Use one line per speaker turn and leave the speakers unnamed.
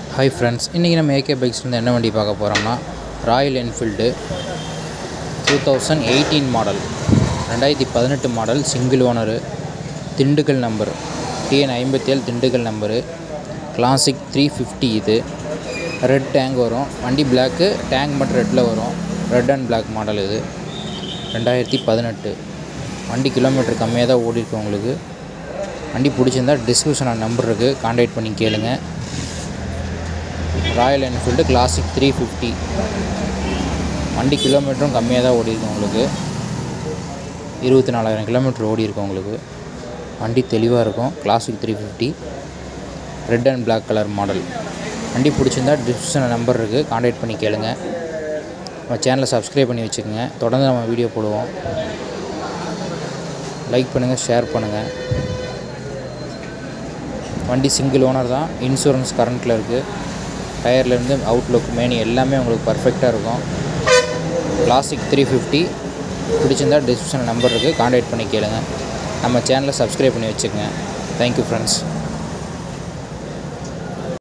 hi friends இன்றைக்கி நம்ம AK பைக்ஸ்லேருந்து என்ன வண்டி பார்க்க போகிறோம்னா Royal Enfield two thousand eighteen model ரெண்டாயிரத்தி பதினெட்டு model single owner Dindigul number TN ஐம்பத்தேழு Dindigul number classic three fifty இது ரெட் டேங்க் வரும் வண்டி பிளாக்கு டேங்க் மட்டும் ரெட்டில் வரும் ரெட் அண்ட் பிளாக் மாடல் இது ரெண்டாயிரத்தி பதினெட்டு வண்டி கிலோமீட்டர் கம்மியாக தான் ஓடிருக்கு உங்களுக்கு வண்டி பிடிச்சிருந்தா டிஸ்கிரிப்ஷனில் நம்பர் இருக்குது கான்டாக்ட் பண்ணி கேளுங்க Royal Enfield classic three fifty வண்டி கிலோமீட்டரும் கம்மியாக தான் ஓடி இருக்கு உங்களுக்கு இருபத்தி நாலாயிரம் கிலோமீட்டர் ஓடி இருக்கும் உங்களுக்கு வண்டி தெளிவாக இருக்கும் classic three fifty red and black colour model வண்டி பிடிச்சிருந்தா டிஸ்கிரிப்ஷனில் நம்பர் இருக்குது கான்டாக்ட் பண்ணி கேளுங்க நம்ம சேனலை சப்ஸ்கிரைப் பண்ணி வச்சுக்கோங்க தொடர்ந்து நம்ம வீடியோ போடுவோம் லைக் பண்ணுங்கள் ஷேர் பண்ணுங்கள் வண்டி சிங்கிள் ஓனர் தான் இன்சூரன்ஸ் கரண்ட்டில் இருக்குது டயர்லேருந்து அவுட்லுக் மேனி எல்லாமே உங்களுக்கு பர்ஃபெக்டாக இருக்கும் கிளாசிக் த்ரீ ஃபிஃப்டி பிடிச்சிருந்தா டிஸ்கிரிப்ஷன் நம்பர் இருக்குது கான்டாக்ட் பண்ணி கேளுங்க நம்ம சேனலை சப்ஸ்கிரைப் பண்ணி வச்சுக்கோங்க தேங்க்யூ ஃப்ரெண்ட்ஸ்